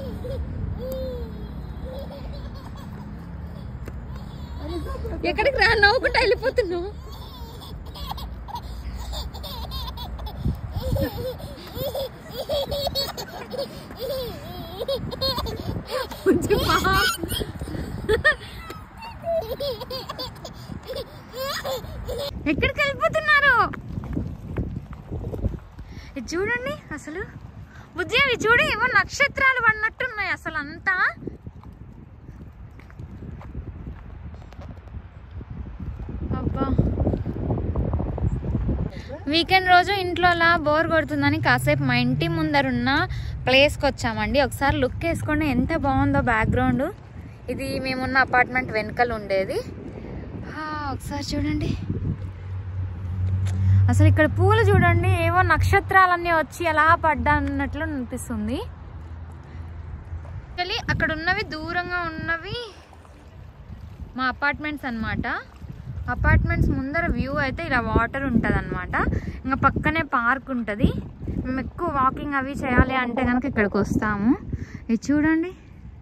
ఎక్కడికి రా నవ్వుకుంటా వెళ్ళిపోతున్నావు కొంచెం బా. ఎక్కడికి వెళ్ళిపోతున్నారు ఇది చూడండి అసలు బుజ్జి అవి చూడు ఏమో నక్షత్రాలు పడినట్టున్నాయి అసలు అంతా అబ్బా వీకెండ్ రోజు ఇంట్లో అలా బోర్ కొడుతుందని కాసేపు మా ఇంటి ముందరున్న ప్లేస్కి వచ్చామండి ఒకసారి లుక్ వేసుకోండి ఎంత బాగుందో బ్యాక్గ్రౌండ్ ఇది మేమున్న అపార్ట్మెంట్ వెనకలు ఉండేది ఆ, ఒకసారి చూడండి అసలు ఇక్కడ పూలు చూడండి ఏవో నక్షత్రాలన్నీ వచ్చి అలా పడ్డా అన్నట్లు అనిపిస్తుంది Actually, అక్కడ ఉన్నవి దూరంగా ఉన్నవి మా అపార్ట్మెంట్స్ అన్నమాట అపార్ట్మెంట్స్ ముందర వ్యూ అయితే ఇలా వాటర్ ఉంటుంది అనమాట ఇంకా పక్కనే పార్క్ ఉంటుంది మేము ఎక్కువ వాకింగ్ అవి చేయాలి అంటే కనుక ఇక్కడికి వస్తాము ఇది చూడండి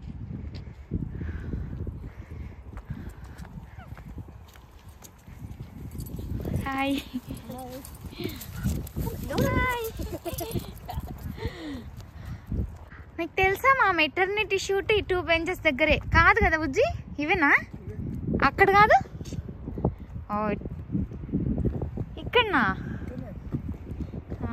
హాయ్ హాయ్ మీకు తెలుసా మా మెటర్నిటీ షూట్ ఈ టూ బెంచెస్ దగ్గరే కాదు కదా బుజ్జి ఇవేనా అక్కడ కాదు ఓ ఇక్కడనా ఆ,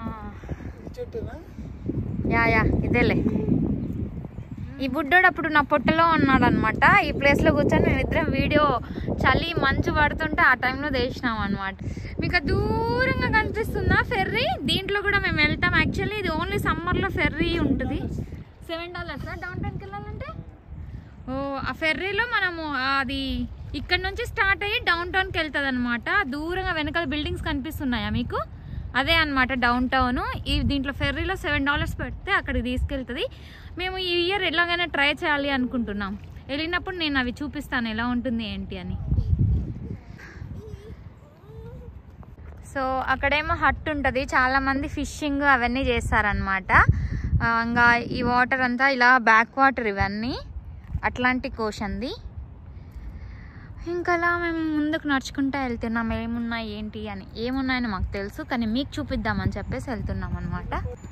యా యా ఇదేలే ఈ బుడ్డోడు అప్పుడు నా పొట్టలో ఉన్నాడు అనమాట ఈ ప్లేస్లో కూర్చొని మేమిద్దరం వీడియో చలి మంచు పడుతుంటే ఆ టైంలో తీసినాం అనమాట మీకు అది దూరంగా కనిపిస్తుందా ఫెర్రీ దీంట్లో కూడా మేము వెళ్తాం యాక్చువల్లీ ఇది ఓన్లీ సమ్మర్లో ఫెర్రీ ఉంటుంది సెవెన్ డాలర్స్ డౌన్ టౌన్కి వెళ్ళాలంటే ఓ ఆ ఫెర్రీలో మనము అది ఇక్కడ నుంచి స్టార్ట్ అయ్యి డౌన్ టౌన్కి వెళ్తుంది అనమాట దూరంగా వెనకాల బిల్డింగ్స్ కనిపిస్తున్నాయా మీకు అదే అనమాట డౌన్ టౌన్ ఈ దీంట్లో ఫెర్రీలో సెవెన్ డాలర్స్ పెడితే అక్కడికి తీసుకెళ్తుంది మేము ఈ ఇయర్ ఎలాగైనా ట్రై చేయాలి అనుకుంటున్నాం వెళ్ళినప్పుడు నేను అవి చూపిస్తాను ఎలా ఉంటుంది ఏంటి అని సో అక్కడేమో హట్ ఉంటుంది చాలా మంది ఫిషింగ్ అవన్నీ చేస్తారనమాట ఇంకా ఈ వాటర్ అంతా ఇలా బ్యాక్ వాటర్ ఇవన్నీ అట్లాంటిక్ ఓషన్ది ఇంకా అలా మేము ముందుకు నడుచుకుంటూ వెళ్తున్నాం ఏమున్నాయి ఏంటి అని ఏమున్నాయని మాకు తెలుసు కానీ మీకు చూపిద్దామని చెప్పేసి వెళ్తున్నాం అనమాట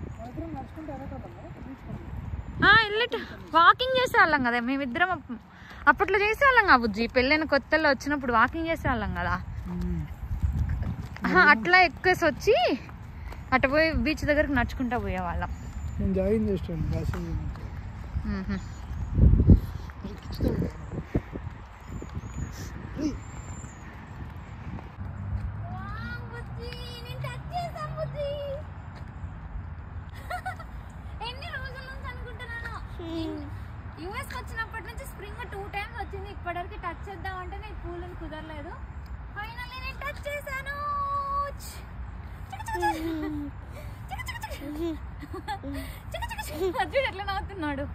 వెళ్ళట వాకింగ్ చేసేవాళ్ళం కదా మేమిద్దరం అప్- అప్పట్లో చేసేవాళ్ళం కదా బుజ్జి పెళ్ళైన కొత్తలో వచ్చినప్పుడు వాకింగ్ చేసేవాళ్ళం కదా ఆహా, అట్లా ఎక్కేసి వచ్చి అటు పోయి బీచ్ దగ్గరికి నడుచుకుంటూ పోయేవాళ్ళం నేను జాయిన్ చేస్తాను రాసి మ్మ్హ. ఎన్ని రోజుల నుంచి అనుకుంటున్నాను యుఎస్ వచ్చినప్పటి నుంచి స్ప్రింగ్ టూ టైమ్స్ వచ్చింది ఇప్పటివరకు టచ్ చేద్దాం అంటే నేను పూలను కుదరలేదు ఫైనల్లీ నేను టచ్ చేశాను చిక్ చిక్ చిక్. చిక్ చిక్ చిక్. చిక్ చిక్ చిక్. అర్జున్ ఎట్లా నవ్వుతున్నాడు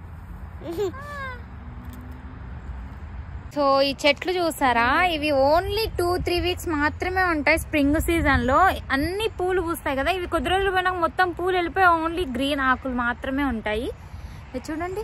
సో ఈ చెట్లు చూసారా ఇవి ఓన్లీ టూ త్రీ వీక్స్ మాత్రమే ఉంటాయి స్ప్రింగ్ సీజన్ లో అన్ని పూలు పూస్తాయి కదా ఇవి కొద్ది రోజులు పోయినాక మొత్తం పూలు వెళ్ళిపోయి ఓన్లీ గ్రీన్ ఆకులు మాత్రమే ఉంటాయి ఇది చూడండి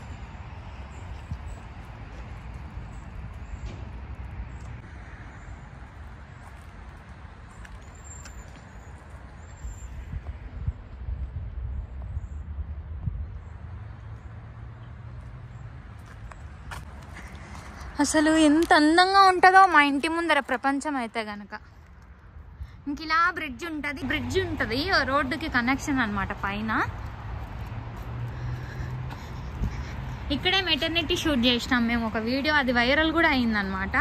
అసలు ఎంత అందంగా ఉంటుందో మా ఇంటి ముందర ప్రపంచం అయితే గనక ఇంక ఇలా బ్రిడ్జ్ ఉంటుంది బ్రిడ్జ్ ఉంటుంది రోడ్డుకి కనెక్షన్ అన్నమాట పైన ఇక్కడే మెటర్నిటీ షూట్ చేసినాం మేము ఒక వీడియో అది వైరల్ కూడా అయిందనమాట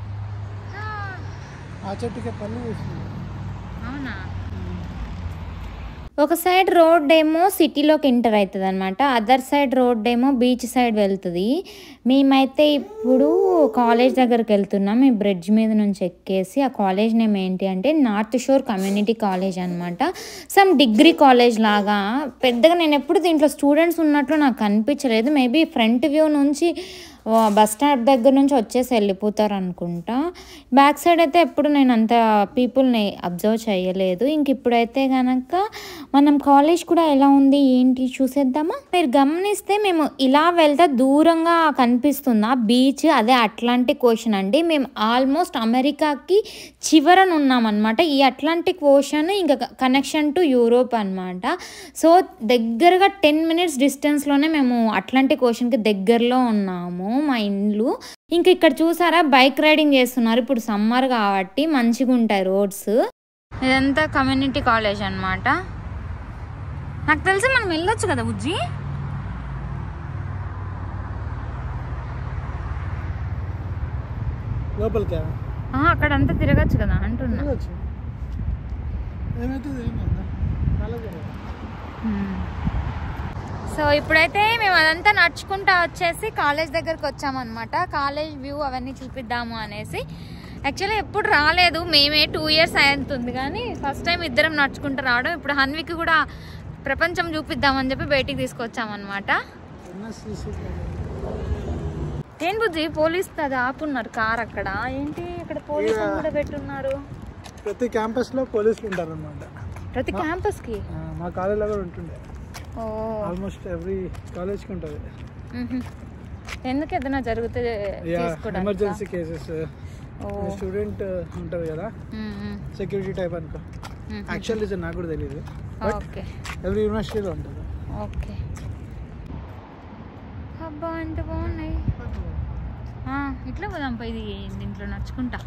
ఆ చెట్టుకే పళ్ళు వేసింది అవునా ఒక సైడ్ రోడ్ ఏమో సిటీలోకి ఎంటర్ అవుతుంది అనమాట అదర్ సైడ్ రోడ్ ఏమో బీచ్ సైడ్ వెళ్తుంది మేమైతే ఇప్పుడు కాలేజ్ దగ్గరికి వెళ్తున్నాం ఈ బ్రిడ్జ్ మీద నుంచి ఎక్కేసి ఆ కాలేజ్ నేమ్ ఏంటి అంటే నార్త్ షోర్ కమ్యూనిటీ కాలేజ్ అనమాట సమ్ డిగ్రీ కాలేజ్ లాగా పెద్దగా నేను ఎప్పుడు దీంట్లో స్టూడెంట్స్ ఉన్నట్లు నాకు కనిపించలేదు మేబీ ఫ్రంట్ వ్యూ నుంచి వా- బస్ స్టాప్ దగ్గర నుంచి వచ్చేసి వెళ్ళిపోతారు అనుకుంటా బ్యాక్ సైడ్ అయితే ఎప్పుడు నేను అంత పీపుల్ని అబ్జర్వ్ చేయలేదు ఇంక ఇప్పుడైతే కనుక మనం కాలేజ్ కూడా ఎలా ఉంది ఏంటి చూసేద్దామా మీరు గమనిస్తే మేము ఇలా వెళ్తే దూరంగా కనిపిస్తుందా బీచ్ అదే అట్లాంటిక్ ఓషన్ అండి మేము ఆల్మోస్ట్ అమెరికాకి చివరన ఉన్నామన్నమాట ఈ అట్లాంటిక్ ఓషన్ ఇంకా కనెక్షన్ టు యూరోప్ అన్నమాట సో దగ్గరగా టెన్ మినిట్స్ డిస్టెన్స్లోనే మేము అట్లాంటిక్ ఓషన్కి దగ్గరలో ఉన్నాము మా ఇండ్లు ఇంక ఇక్కడ చూసారా బైక్ రైడింగ్ చేస్తున్నారు ఇప్పుడు సమ్మర్ కాబట్టి మంచిగా ఉంటాయి రోడ్స్ ఇదంతా కమ్యూనిటీ కాలేజ్ అన్నమాట నాకు తెలిసి మనం వెళ్ళొచ్చు కదా బుజ్జి లోపలికా ఆ, అక్కడంతా తిరగచ్చు కదా అంటున్నా తిరగచ్చు ఏమైతుంది ఏం కదా అలాగే సో ఇప్పుడైతే మేము అదంతా నడుచుకుంటా వచ్చేసి కాలేజ్ దగ్గరకు వచ్చామన్నమాట కాలేజ్ వ్యూ అవన్నీ చూపిద్దాము అనేసి యాక్చువల్లీ ఎప్పుడు రాలేదు మేమే టూ ఇయర్స్ అవుతుంది కానీ ఫస్ట్ టైం ఇద్దరం నడుచుకుంటూ రావడం ఇప్పుడు హన్వికి కూడా ప్రపంచం చూపిద్దామని చెప్పి బయటికి తీసుకొచ్చామన్నమాట ఎన్ఎస్సిసి ఏం బుజ్జి పోలీస్ అది ఆపున్నారు కార్ అక్కడ ఏంటి అక్కడ పోలీసులు కూడా పెట్టున్నారు ప్రతి క్యాంపస్లో పోలీసులు ఉంటారన్నమాట ప్రతి క్యాంపస్ కి ఆ, మా కాలేజీలో కూడా ఉంటుండే ఓ ఆల్మోస్ట్ ఎవ్రీ కాలేజ్కి ఉంటుంది మ్హూ. ఎందుకు ఏదైనా జరిగితే యా చేసుకోవడానికి ఎమర్జెన్సీ కేసెస్ ఓ స్టూడెంట్ ఉంటుంది కదా మ్మ్. సెక్యూరిటీ టైప్ అనుకో మ్మ్. యాక్చువల్ రీజన్ నాకు కూడా తెలియదు బట్ ఓకే ఎవ్రీ యూనివర్సిటీలో ఉంటుంది ఓకే అబ్బా ఎంత బాగున్నాయి ఆ, ఇట్లా పోదాం పై ఇది దీంట్లో నడుచుకుంటా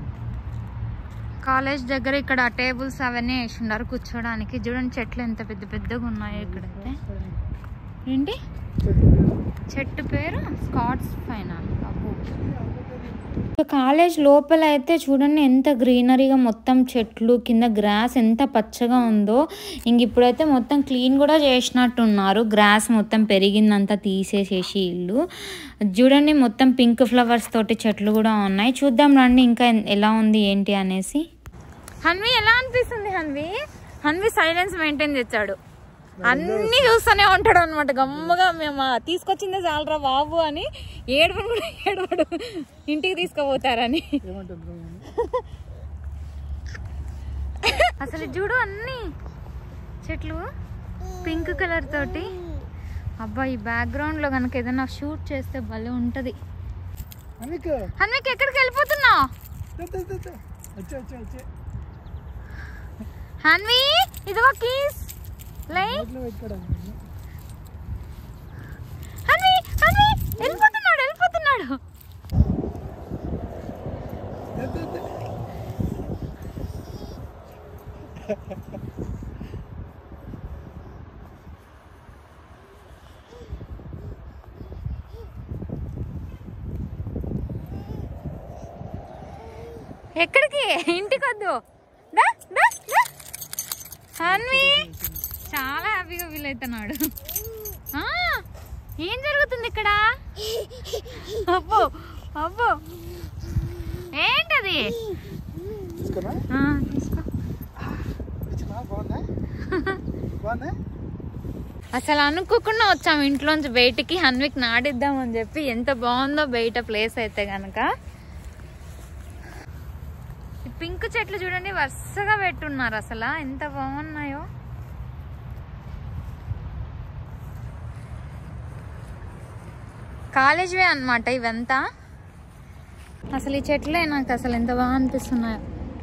కాలేజ్ దగ్గర ఇక్కడ టేబుల్స్ అవన్నీ వేసి ఉన్నారు కూర్చోడానికి చూడండి చెట్లు ఎంత పెద్ద పెద్దగా ఉన్నాయో ఇక్కడైతే ఏంటి చెట్టు పేరు స్కాట్స్ పైన అబ్బో కాలేజ్ లోపల అయితే చూడండి ఎంత గ్రీనరీగా మొత్తం చెట్లు కింద గ్రాస్ ఎంత పచ్చగా ఉందో ఇంక ఇప్పుడైతే మొత్తం క్లీన్ కూడా చేసినట్టున్నారు గ్రాస్ మొత్తం పెరిగిందంతా తీసేసేసి ఇల్లు చూడండి మొత్తం పింక్ ఫ్లవర్స్ తోటి చెట్లు కూడా ఉన్నాయి చూద్దాం రండి ఇంకా ఎన్- ఎలా ఉంది ఏంటి అనేసి హన్వి ఎలా అనిపిస్తుంది హన్వి హన్వి సైలెన్స్ మెయింటైన్ చేశాడు అన్ని చూస్తూనే ఉంటాడు అనమాట గమ్మగా మేము ఆ తీసుకొచ్చిందే చాలరా బాబు అని ఏడవడు కూడా ఏడవడు ఇంటికి తీసుకుపోతారని ఏమంటుంది అసలు చూడు అన్ని చెట్లు పింక్ కలర్ తోటి అబ్బా ఈ బ్యాక్గ్రౌండ్ లో కనుక ఏదైనా షూట్ చేస్తే భలే ఉంటది అందుకు హన్వికి ఎక్కడికి వెళ్ళిపోతున్నావు వచ్చే వచ్చే వచ్చే హన్వి ఇదిగో కీస్ లై నోట్లో పెట్టుకోవడం హన్వి హన్వి వెళ్ళిపోతున్నాడు వెళ్ళిపోతున్నాడు ఎక్కడికి ఇంటికి వద్దు దా, దా, దా. హన్వి చాలా హ్యాపీగా ఫీల్ అవుతున్నాడు ఆ, ఏం జరుగుతుంది ఇక్కడ అబ్బో అబ్బో ఏంటది తీసుకున్నా ఆ, తీసుకో ఇచ్చినా బాగుందా బాగుందా అసలు అనుకోకుండా వచ్చాము ఇంట్లోంచి బయటికి హన్విక్ నాడిద్దామని చెప్పి ఎంత బాగుందో బయట ప్లేస్ అయితే గనక ఈ పింక్ చెట్లు చూడండి వరుసగా పెట్టున్నారు అసలు ఎంత బాగున్నాయో కాలేజ్వే అన్నమాట ఇవంతా అసలు ఈ చెట్లే నాకు అసలు ఎంత బాగా అనిపిస్తున్నాయో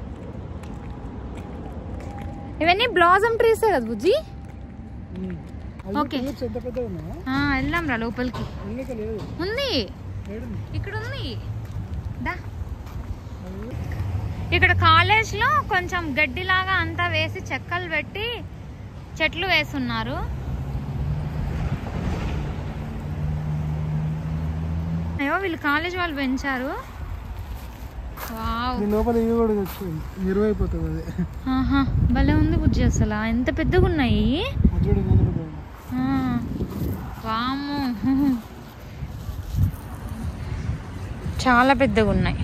ఇవన్నీ బ్లాజమ్ ట్రీసే కదా బుజ్జి ఓకే. ఓకే ఎంత పెద్ద ఉన్నాయా ఆ, వెళ్దాం రా లోపలికి ఎందుకు లేదు ఉంది ఏడుంది ఇక్కడ ఉంది దా ఇక్కడ కాలేజ్ లో కొంచెం గడ్డిలాగా అంతా వేసి చెక్కలు పెట్టి చెట్లు వేసున్నారు అయ్యో వీళ్ళు కాలేజ్ వాళ్ళు పెంచారు వావ్ దీని లోపల ఇవి కూడా వచ్చింది నిరువైపోతుంది అది ఆహా భలే ఉంది బుజ్జి అసలు ఎంత పెద్దగా ఉన్నాయి అది చూడండి ఎంత పెద్దగా ఉంది. ఆ, వామ్మో చాలా పెద్దగా ఉన్నాయి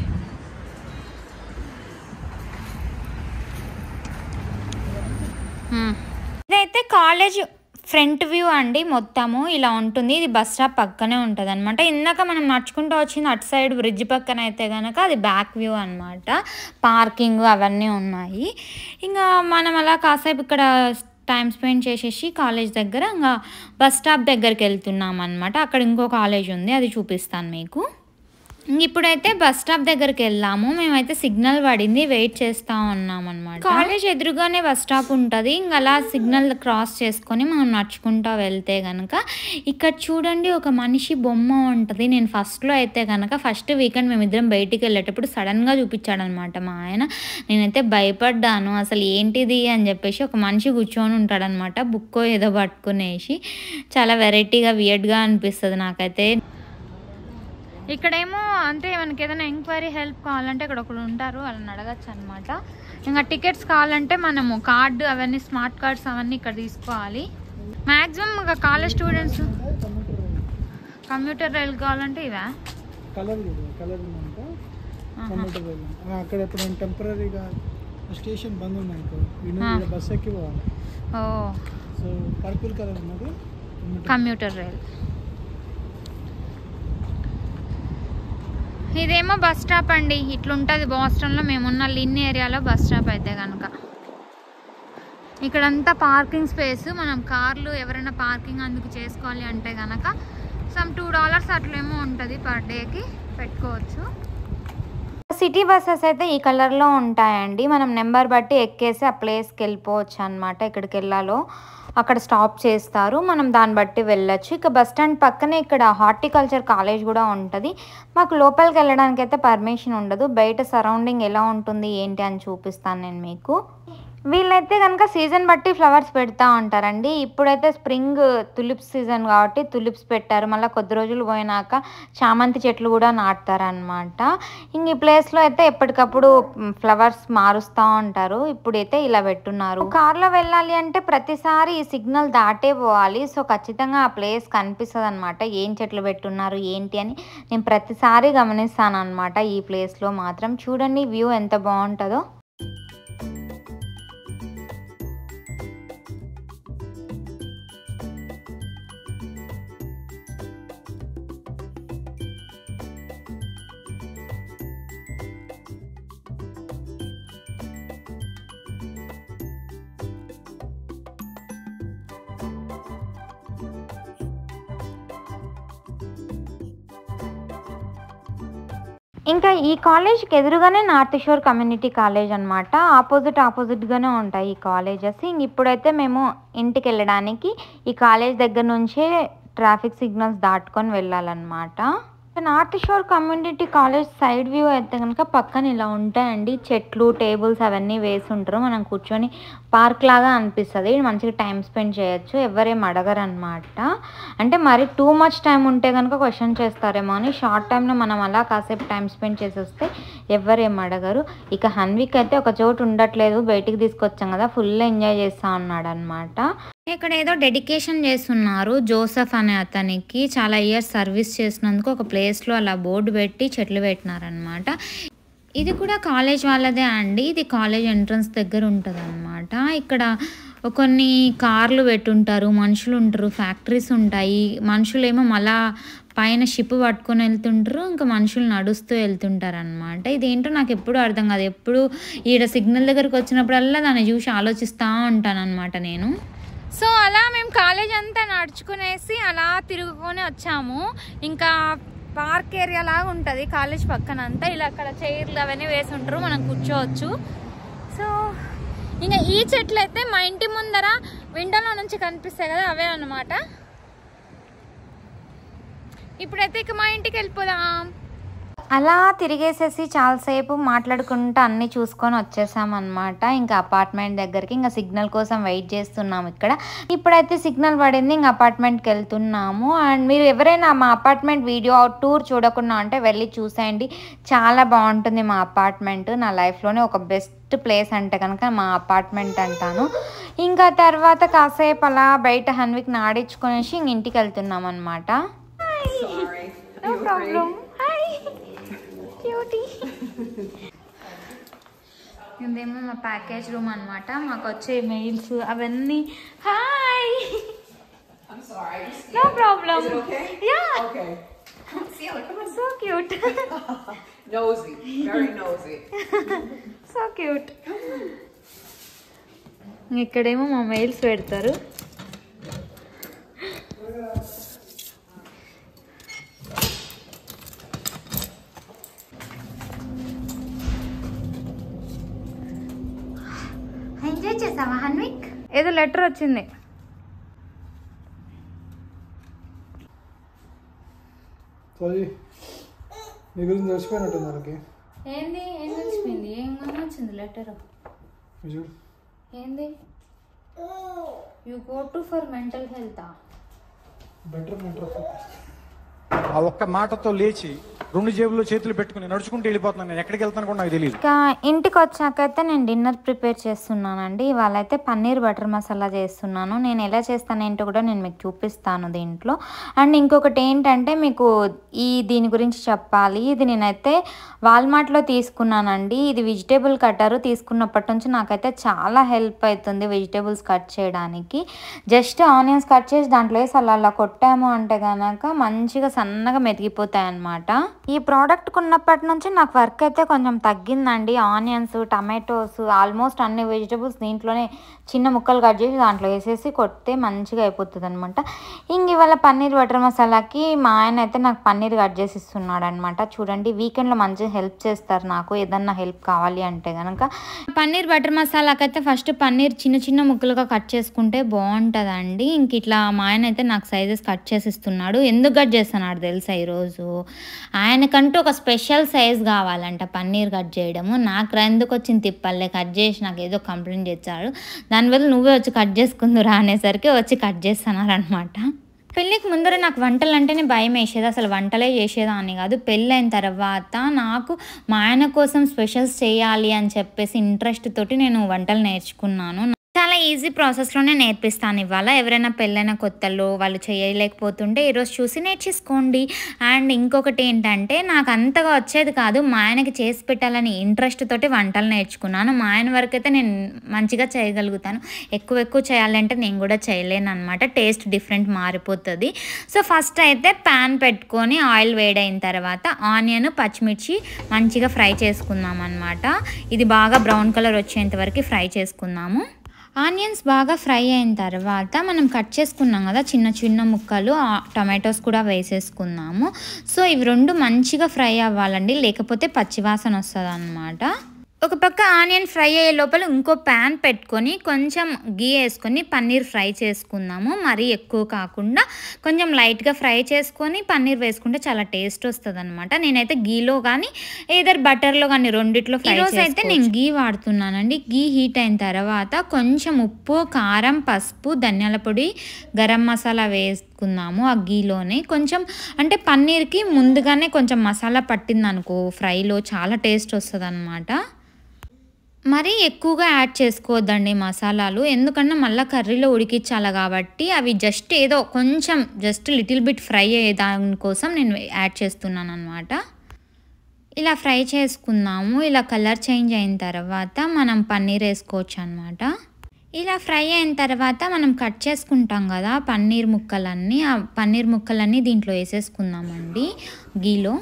ఇదైతే కాలేజ్ ఫ్రంట్ వ్యూ అండి మొత్తము ఇలా ఉంటుంది ఇది బస్ స్టాప్ పక్కనే ఉంటుంది అనమాట ఇందాక మనం నడుచుకుంటూ వచ్చింది అటు సైడ్ బ్రిడ్జ్ పక్కన అయితే కనుక అది బ్యాక్ వ్యూ అనమాట పార్కింగ్ అవన్నీ ఉన్నాయి ఇంకా మనం అలా కాసేపు ఇక్కడ టైం స్పెండ్ చేసేసి కాలేజ్ దగ్గర ఇంకా బస్ స్టాప్ దగ్గరికి వెళ్తున్నాం అనమాట అక్కడ ఇంకో కాలేజ్ ఉంది అది చూపిస్తాను మీకు ఇంక ఇప్పుడైతే బస్ స్టాప్ దగ్గరికి వెళ్ళాము మేమైతే సిగ్నల్ పడింది వెయిట్ చేస్తూ ఉన్నాం అనమాట కాలేజ్ ఎదురుగానే బస్ స్టాప్ ఉంటుంది ఇంక అలా సిగ్నల్ క్రాస్ చేసుకొని మనం నడుచుకుంటూ వెళ్తే కనుక ఇక్కడ చూడండి ఒక మనిషి బొమ్మ ఉంటుంది నేను ఫస్ట్లో అయితే కనుక ఫస్ట్ వీకెండ్ మేమిద్దరం బయటికి వెళ్ళేటప్పుడు సడన్గా చూపించాడు అనమాట మా ఆయన నేనైతే భయపడ్డాను అసలు ఏంటిది అని చెప్పేసి ఒక మనిషి కూర్చొని ఉంటాడనమాట బుక్కో ఏదో పట్టుకునేసి చాలా వెరైటీగా వియర్డ్గా అనిపిస్తుంది నాకైతే ఇక్కడేమో అంటే మనకి ఏదైనా ఎంక్వైరీ హెల్ప్ కావాలంటే ఇక్కడ ఒకరు ఉంటారు వాళ్ళని అడగచ్చు అనమాట ఇంకా టికెట్స్ కావాలంటే మనము కార్డు అవన్నీ స్మార్ట్ కార్డ్స్ అవన్నీ ఇక్కడ తీసుకోవాలి మ్యాక్సిమం ఇంకా కాలేజ్ స్టూడెంట్స్ కంప్యూటర్ రైల్ కావాలంటే ఇవా కలర్ చూడు కలర్ ఉందంట కంప్యూటర్ రైలు. ఆ, అక్కడ ఎప్పుడైనా టెంపరీగా స్టేషన్ బంద్ ఉన్నాయి ఆ. బస్ ఎక్కి పోవాలి ఓ సో పర్పుల్ కలర్ ఉన్నది కంప్యూటర్ రైల్ ఇదేమో బస్ స్టాప్ అండి ఇట్లుంటుంది బాస్టన్లో మేమున్న లిన్ ఏరియాలో బస్ స్టాప్ అయితే కనుక ఇక్కడంతా పార్కింగ్ స్పేస్ మనం కార్లు ఎవరైనా పార్కింగ్ అందుకు చేసుకోవాలి అంటే కనుక సమ్ టూ డాలర్స్ అట్లేమో ఉంటుంది పర్ డేకి పెట్టుకోవచ్చు సిటీ బస్సెస్ అయితే ఈ కలర్లో ఉంటాయండి మనం నెంబర్ బట్టి ఎక్కేసి ఆ ప్లేస్కి వెళ్ళిపోవచ్చు అనమాట ఎక్కడికి వెళ్ళాలో అక్కడ స్టాప్ చేస్తారు మనం దాన్ని బట్టి వెళ్ళొచ్చు ఇక బస్ స్టాండ్ పక్కనే ఇక్కడ హార్టికల్చర్ కాలేజ్ కూడా ఉంటుంది మాకు లోపలికి వెళ్ళడానికి అయితే పర్మిషన్ ఉండదు బయట సరౌండింగ్ ఎలా ఉంటుంది ఏంటి అని చూపిస్తాను నేను మీకు వీళ్ళైతే కనుక సీజన్ బట్టి ఫ్లవర్స్ పెడతా ఉంటారండి ఇప్పుడైతే స్ప్రింగ్ తులిప్స్ సీజన్ కాబట్టి తులిప్స్ పెట్టారు మళ్ళీ కొద్ది రోజులు పోయినాక చామంతి చెట్లు కూడా నాటుతారనమాట ఇంక ఈ ప్లేస్లో అయితే ఎప్పటికప్పుడు ఫ్లవర్స్ మారుస్తూ ఉంటారు ఇప్పుడైతే ఇలా పెట్టున్నారు కార్లో వెళ్ళాలి అంటే ప్రతిసారి ఈ సిగ్నల్ దాటే పోవాలి సో ఖచ్చితంగా ఆ ప్లేస్ కనిపిస్తుంది అనమాట ఏం చెట్లు పెట్టున్నారు ఏంటి అని నేను ప్రతిసారి గమనిస్తాను అనమాట ఈ ప్లేస్లో మాత్రం చూడండి వ్యూ ఎంత బాగుంటుందో ఇంకా ఈ కాలేజ్కి ఎదురుగానే నార్త్ షోర్ కమ్యూనిటీ కాలేజ్ అనమాట ఆపోజిట్ ఆపోజిట్గానే ఉంటాయి ఈ కాలేజెస్ ఇంక ఇప్పుడైతే మేము ఇంటికి వెళ్ళడానికి ఈ కాలేజ్ దగ్గర నుంచే ట్రాఫిక్ సిగ్నల్స్ దాటుకొని వెళ్ళాలన్నమాట నార్త్ షోర్ కమ్యూనిటీ కాలేజ్ సైడ్ వ్యూ అయితే కనుక పక్కన ఇలా ఉంటాయండి చెట్లు టేబుల్స్ అవన్నీ వేసి ఉంటారు మనం కూర్చొని పార్క్ లాగా అనిపిస్తుంది మంచిగా టైం స్పెండ్ చేయొచ్చు ఎవరేం అడగరు అనమాట అంటే మరి టూ మచ్ టైం ఉంటే కనుక క్వశ్చన్ చేస్తారేమో అని షార్ట్ టైంలో మనం అలా కాసేపు టైం స్పెండ్ చేసేస్తే ఎవరేం అడగరు ఇక హన్విక్ అయితే ఒక చోటు ఉండట్లేదు బయటికి తీసుకొచ్చాం కదా ఫుల్ ఎంజాయ్ చేస్తా ఉన్నాడు అనమాట ఇక్కడ ఏదో డెడికేషన్ చేస్తున్నారు జోసఫ్ అనే అతనికి చాలా ఇయర్స్ సర్వీస్ చేసినందుకు ఒక ప్లేస్లో అలా బోర్డు పెట్టి చెట్లు పెట్టినారనమాట ఇది కూడా కాలేజ్ వాళ్ళదే అండి ఇది కాలేజ్ ఎంట్రన్స్ దగ్గర ఉంటుంది అనమాట ఇక్కడ కొన్ని కార్లు పెట్టుంటారు మనుషులు ఉంటారు ఫ్యాక్టరీస్ ఉంటాయి మనుషులేమో మళ్ళా పైన షిప్ పట్టుకొని వెళ్తుంటారు ఇంకా మనుషులు నడుస్తూ వెళ్తుంటారు అనమాట ఇదేంటో నాకు ఎప్పుడు అర్థం కాదు ఎప్పుడు ఈడ సిగ్నల్ దగ్గరకు వచ్చినప్పుడల్లా దాన్ని చూసి ఆలోచిస్తూ ఉంటాను అనమాట నేను సో అలా మేము కాలేజ్ అంతా నడుచుకునేసి అలా తిరుగుకొని వచ్చాము ఇంకా పార్క్ ఏరియా లాగా ఉంటుంది కాలేజ్ పక్కన అంతా ఇలా అక్కడ చైర్లు అవన్నీ వేసి ఉంటారు మనం కూర్చోవచ్చు సో ఇంకా ఈ చెట్లు అయితే మా ఇంటి ముందర విండోలో నుంచి కనిపిస్తాయి కదా అవే అన్నమాట ఇప్పుడైతే ఇక మా ఇంటికి వెళ్ళిపోదాం అలా తిరిగేసేసి చాలాసేపు మాట్లాడుకుంటూ అన్నీ చూసుకొని వచ్చేసామన్నమాట ఇంకా అపార్ట్మెంట్ దగ్గరికి ఇంకా సిగ్నల్ కోసం వెయిట్ చేస్తున్నాము ఇక్కడ ఇప్పుడైతే సిగ్నల్ పడింది ఇంకా అపార్ట్మెంట్కి వెళ్తున్నాము అండ్ మీరు ఎవరైనా మా అపార్ట్మెంట్ వీడియో టూర్ చూడకుండా ఉంటే వెళ్ళి చూసేయండి చాలా బాగుంటుంది మా అపార్ట్మెంట్ నా లైఫ్లోనే ఒక బెస్ట్ ప్లేస్ అంటే కనుక మా అపార్ట్మెంట్ అంటాను ఇంకా తర్వాత కాసేపు అలా బయట హన్విక్ నాడించుకునేసి ఇంక ఇంటికి వెళ్తున్నాం అనమాట నో ప్రాబ్లం హాయ్ క్యూటీ ఇదేమో మా ప్యాకేజ్ రూమ్ అనమాట మాకు వచ్చే మెయిల్స్ అవన్నీ hi I'm sorry. I just, No problem. Is it okay? Yeah. Okay. See, look, come on. So cute Nosy. Very nosy. So cute ఇక్కడేమో మా మెయిల్స్ పెడతారు enjoy చేసావా హన్విక్ ఏదో లెటర్ వచ్చింది సారీ మీ గురించి తెలిసిపోయినట్టుంది వాళ్ళకి ఏంది ఏం తెలిసిపోయింది ఏం వచ్చింది లెటర్ ఇది చూడు ఏంది you go to for mental health better better ఆ ఒక్క మాటతో లేచి రెండు జేబుల్లో చేతులు పెట్టుకుని నడుచుకుంటూ వెళ్ళిపోతున్నాను నేను ఎక్కడికి వెళ్తాను కూడా నాకు తెలియదు ఇంకా ఇంటికి వచ్చాకైతే నేను డిన్నర్ ప్రిపేర్ చేస్తున్నానండి ఇవాళ అయితే పన్నీర్ బటర్ మసాలా చేస్తున్నాను నేను ఎలా చేస్తాను ఏంటో కూడా నేను మీకు చూపిస్తాను దీంట్లో అండ్ ఇంకొకటి ఏంటంటే మీకు ఈ దీని గురించి చెప్పాలి ఇది నేనైతే వాల్మార్ట్లో తీసుకున్నానండి ఇది వెజిటేబుల్ కట్టర్ తీసుకున్నప్పటి నుంచి నాకైతే చాలా హెల్ప్ అవుతుంది వెజిటేబుల్స్ కట్ చేయడానికి జస్ట్ ఆనియన్స్ కట్ చేసి దాంట్లో వేసి అలా అలా కొట్టాము అంటే కనుక మంచిగా సన్నగా మెదిగిపోతాయి అన్నమాట ఈ ప్రోడక్ట్ కొన్నప్పటి నుంచి నాకు వర్క్ అయితే కొంచెం తగ్గిందండి ఆనియన్స్ టమాటోస్ ఆల్మోస్ట్ అన్ని వెజిటబుల్స్ దీంట్లోనే చిన్న ముక్కలు కట్ చేసి దాంట్లో వేసేసి కొడితే మంచిగా అయిపోతుంది అనమాట ఇంక ఇవాళ పన్నీర్ బటర్ మసాలాకి మా ఆయన అయితే నాకు పన్నీర్ కట్ చేసి ఇస్తున్నాడు అనమాట చూడండి వీకెండ్లో మంచిగా హెల్ప్ చేస్తారు నాకు ఏదన్నా హెల్ప్ కావాలి అంటే కనుక పన్నీర్ బటర్ మసాలాకి అయితే ఫస్ట్ పన్నీర్ చిన్న చిన్న ముక్కలుగా కట్ చేసుకుంటే బాగుంటుందండి ఇంక ఇట్లా మా ఆయన అయితే నాకు సైజెస్ కట్ చేసి ఇస్తున్నాడు ఎందుకు కట్ చేస్తున్నాడు తెలుసా ఈరోజు ఆయనకంటూ ఒక స్పెషల్ సైజ్ కావాలంట పన్నీర్ కట్ చేయడము నాకు రా ఎందుకు వచ్చింది తిప్పల్లే కట్ చేసి నాకు ఏదో కంప్లైంట్ చేశాడు దాని బదులు నువ్వే వచ్చి కట్ చేసుకుందురా అనేసరికి వచ్చి కట్ చేస్తున్నారు అనమాట పెళ్ళికి ముందర నాకు వంటలు అంటేనే భయం వేసేది అసలు వంటలే చేసేదాన్ని కాదు పెళ్ళి అయిన తర్వాత నాకు మా ఆయన కోసం స్పెషల్స్ చేయాలి అని చెప్పేసి ఇంట్రెస్ట్ తోటి నేను వంటలు నేర్చుకున్నాను చాలా ఈజీ ప్రాసెస్లోనే నేర్పిస్తాను ఇవాళ ఎవరైనా పెళ్ళైన కొత్తలో వాళ్ళు చేయలేకపోతుంటే ఈరోజు చూసి నేర్చేసుకోండి అండ్ ఇంకొకటి ఏంటంటే నాకు అంతగా వచ్చేది కాదు మా ఆయనకి చేసి పెట్టాలని ఇంట్రెస్ట్ తోటి వంటలు నేర్చుకున్నాను మా ఆయన వరకు అయితే నేను మంచిగా చేయగలుగుతాను ఎక్కువ ఎక్కువ చేయాలంటే నేను కూడా చేయలేను అనమాట టేస్ట్ డిఫరెంట్ మారిపోతుంది సో ఫస్ట్ అయితే ప్యాన్ పెట్టుకొని ఆయిల్ వేడైన తర్వాత ఆనియన్ పచ్చిమిర్చి మంచిగా ఫ్రై చేసుకుందాం అనమాట ఇది బాగా బ్రౌన్ కలర్ వచ్చేంత వరకు ఫ్రై చేసుకుందాము ఆనియన్స్ బాగా ఫ్రై అయిన తర్వాత మనం కట్ చేసుకున్నాం కదా చిన్న చిన్న ముక్కలు ఆ టమాటోస్ కూడా వేసేసుకుందాము సో ఇవి రెండు మంచిగా ఫ్రై అవ్వాలండి లేకపోతే పచ్చివాసన వస్తుంది అనమాట ఒక పక్క ఆనియన్ ఫ్రై అయ్యే లోపల ఇంకో ప్యాన్ పెట్టుకొని కొంచెం గీ వేసుకొని పన్నీర్ ఫ్రై చేసుకుందాము మరీ ఎక్కువ కాకుండా కొంచెం లైట్గా ఫ్రై చేసుకొని పన్నీర్ వేసుకుంటే చాలా టేస్ట్ వస్తుంది అనమాట నేనైతే గీలో కానీ ఏదర్ బటర్లో కానీ రెండిట్లో ఫ్రై రోజు అయితే నేను గీ వాడుతున్నానండి గీ హీట్ అయిన తర్వాత కొంచెం ఉప్పు కారం పసుపు ధనియాల పొడి గరం మసాలా వేసుకుందాము ఆ గీలోనే కొంచెం అంటే పన్నీర్కి ముందుగానే కొంచెం మసాలా పట్టింది అనుకో ఫ్రైలో చాలా టేస్ట్ వస్తుంది అనమాట మరీ ఎక్కువగా యాడ్ చేసుకోవద్దండి మసాలాలు ఎందుకంటే మళ్ళీ కర్రీలో ఉడికించాలి కాబట్టి అవి జస్ట్ ఏదో కొంచెం జస్ట్ లిటిల్ బిట్ ఫ్రై అయ్యే దానికోసం నేను యాడ్ చేస్తున్నాను అనమాట ఇలా ఫ్రై చేసుకుందాము ఇలా కలర్ చేంజ్ అయిన తర్వాత మనం పన్నీర్ వేసుకోవచ్చు అనమాట ఇలా ఫ్రై అయిన తర్వాత మనం కట్ చేసుకుంటాం కదా పన్నీర్ ముక్కలన్నీ ఆ పన్నీర్ ముక్కలన్నీ దీంట్లో వేసేసుకుందామండి గీలో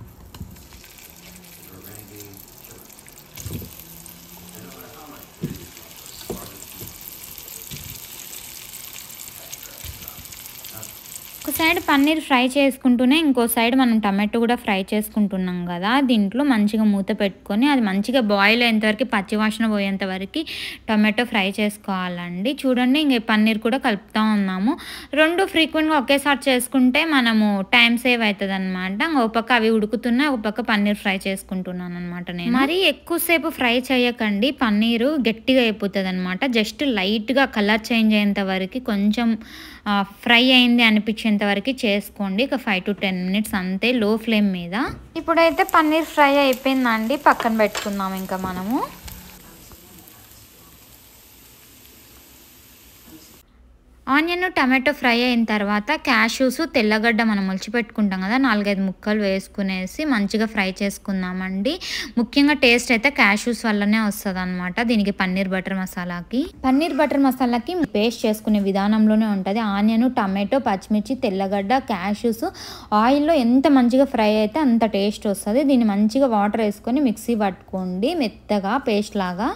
ఒక సైడ్ పన్నీర్ ఫ్రై చేసుకుంటూనే ఇంకో సైడ్ మనం టమాటో కూడా ఫ్రై చేసుకుంటున్నాం కదా దీంట్లో మంచిగా మూత పెట్టుకొని అది మంచిగా బాయిల్ అయ్యేంతవరకు పచ్చివాసన పోయేంత వరకు టమాటో ఫ్రై చేసుకోవాలండి చూడండి ఇంక పన్నీర్ కూడా కలుపుతూ ఉన్నాము రెండు ఫ్రీక్వెంట్గా ఒకేసారి చేసుకుంటే మనము టైం సేవ్ అవుతుంది అనమాట ఒక పక్క అవి ఉడుకుతున్నాయి ఒక పక్క పన్నీర్ ఫ్రై చేసుకుంటున్నాను అనమాట నేను మరీ ఎక్కువసేపు ఫ్రై చేయకండి పన్నీరు గట్టిగా అయిపోతుంది అనమాట జస్ట్ లైట్గా కలర్ చేంజ్ అయ్యేంత వరకు కొంచెం ఫ్రై అయింది అనిపించేంత వరకు చేసుకోండి ఒక ఫైవ్ టు టెన్ మినిట్స్ అంతే లో ఫ్లేమ్ మీద ఇప్పుడైతే పన్నీర్ ఫ్రై అయిపోయిందండి పక్కన పెట్టుకుందాం ఇంకా మనము ఆనియన్ టమాటో ఫ్రై అయిన తర్వాత క్యాష్యూస్ తెల్లగడ్డ మనం ములిచిపెట్టుకుంటాం కదా నాలుగైదు ముక్కలు వేసుకునేసి మంచిగా ఫ్రై చేసుకుందామండి ముఖ్యంగా టేస్ట్ అయితే క్యాష్యూస్ వల్లనే వస్తుంది అనమాట దీనికి పన్నీర్ బటర్ మసాలాకి పన్నీర్ బటర్ మసాలాకి పేస్ట్ చేసుకునే విధానంలోనే ఉంటుంది ఆనియన్ టమాటో పచ్చిమిర్చి తెల్లగడ్డ క్యాష్యూస్ ఆయిల్లో ఎంత మంచిగా ఫ్రై అయితే అంత టేస్ట్ వస్తుంది దీన్ని మంచిగా వాటర్ వేసుకొని మిక్సీ పట్టుకోండి మెత్తగా పేస్ట్ లాగా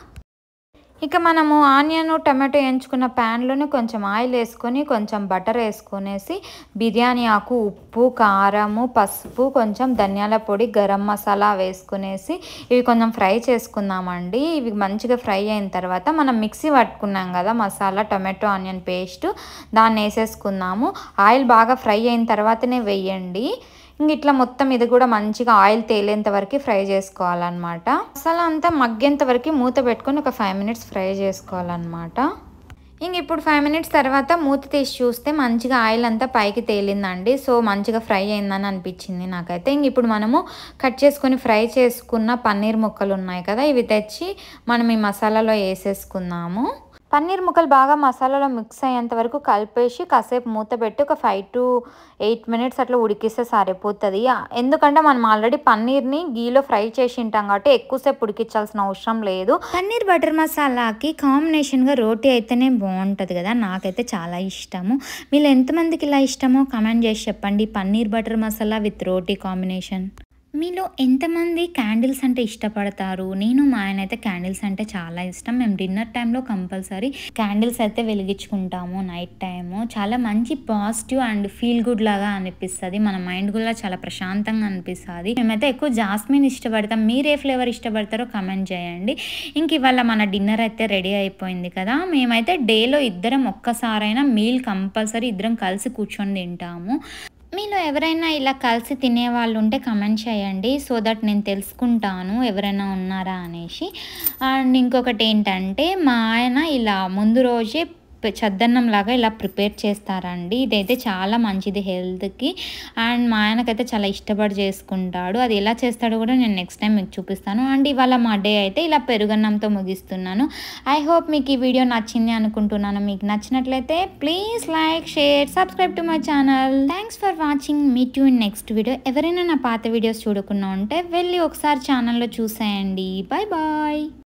ఇక మనము ఆనియన్ టమాటో ఎంచుకున్న ప్యాన్లోనే కొంచెం ఆయిల్ వేసుకొని కొంచెం బటర్ వేసుకొనేసి బిర్యానీ ఆకు ఉప్పు కారము పసుపు కొంచెం ధనియాల పొడి గరం మసాలా వేసుకునేసి ఇవి కొంచెం ఫ్రై చేసుకుందామండి ఇవి మంచిగా ఫ్రై అయిన తర్వాత మనం మిక్సీ పట్టుకున్నాం కదా మసాలా టమాటో ఆనియన్ పేస్ట్ దాన్ని వేసేసుకుందాము ఆయిల్ బాగా ఫ్రై అయిన తర్వాతనే వేయండి ఇంక ఇట్లా మొత్తం ఇది కూడా మంచిగా ఆయిల్ తేలేంత వరకు ఫ్రై చేసుకోవాలన్నమాట మసాలా అంతా మగ్గేంత వరకు మూత పెట్టుకొని ఒక ఫైవ్ మినిట్స్ ఫ్రై చేసుకోవాలన్నమాట ఇంక ఇప్పుడు ఫైవ్ మినిట్స్ తర్వాత మూత తీసి చూస్తే మంచిగా ఆయిల్ అంతా పైకి తేలిందండి సో మంచిగా ఫ్రై అయిందని అనిపించింది నాకైతే ఇంక ఇప్పుడు మనము కట్ చేసుకొని ఫ్రై చేసుకున్న పన్నీర్ ముక్కలు ఉన్నాయి కదా ఇవి తెచ్చి మనం ఈ మసాలాలో వేసేసుకుందాము పన్నీర్ ముక్కలు బాగా మసాలాలో మిక్స్ అయ్యేంత వరకు కలిపేసి కాసేపు మూత పెట్టి ఒక ఫైవ్ టు ఎయిట్ మినిట్స్ అట్లా ఉడికిస్తే సరిపోతుంది ఎందుకంటే మనం ఆల్రెడీ పన్నీర్ని గీలో ఫ్రై చేసి ఉంటాం కాబట్టి ఎక్కువసేపు ఉడికించాల్సిన అవసరం లేదు పన్నీర్ బటర్ మసాలాకి కాంబినేషన్గా రోటీ అయితేనే బాగుంటుంది కదా నాకైతే చాలా ఇష్టము మీరు ఎంతమందికి ఇలా ఇష్టమో కమెంట్ చేసి చెప్పండి paneer butter masala with roti combination మీలో ఎంతమంది క్యాండిల్స్ అంటే ఇష్టపడతారు నేను మా ఆయన అయితే క్యాండిల్స్ అంటే చాలా ఇష్టం మేము డిన్నర్ టైంలో కంపల్సరీ క్యాండిల్స్ అయితే వెలిగించుకుంటాము నైట్ టైము చాలా మంచి పాజిటివ్ అండ్ ఫీల్ గుడ్ లాగా అనిపిస్తుంది మన మైండ్ కూడా చాలా ప్రశాంతంగా అనిపిస్తుంది మేమైతే ఎక్కువ జాస్మిన్ ఇష్టపడతాం మీరు ఏ ఫ్లేవర్ ఇష్టపడతారో కమెంట్ చేయండి ఇంక ఇవాళ మన డిన్నర్ అయితే రెడీ అయిపోయింది కదా మేమైతే డేలో ఇద్దరం ఒక్కసారైనా మీల్ కంపల్సరీ ఇద్దరం కలిసి కూర్చొని తింటాము మీలో ఎవరైనా ఇలా కలిసి తినే వాళ్ళు ఉంటే కమెంట్ చేయండి సో దట్ నేను తెలుసుకుంటాను ఎవరైనా ఉన్నారా అనేసి అండ్ ఇంకొకటి ఏంటంటే మా ఆయన ఇలా ముందు రోజే పె- చద్దన్నం లాగా ఇలా ప్రిపేర్ చేస్తారండి ఇదైతే చాలా మంచిది హెల్త్కి అండ్ మా ఆయనకైతే చాలా ఇష్టపడి చేసుకుంటాడు అది ఎలా చేస్తాడో కూడా నేను నెక్స్ట్ టైం మీకు చూపిస్తాను అండ్ ఇవాళ మా డే అయితే ఇలా పెరుగన్నంతో ముగిస్తున్నాను ఐ హోప్ మీకు ఈ వీడియో నచ్చింది అనుకుంటున్నాను మీకు నచ్చినట్లయితే please like share subscribe to my channel thanks for watching meet you in next video ఎవరైనా నా పాత వీడియోస్ చూడకుండా ఉంటే వెళ్ళి ఒకసారి ఛానల్లో చూసేయండి బాయ్ బాయ్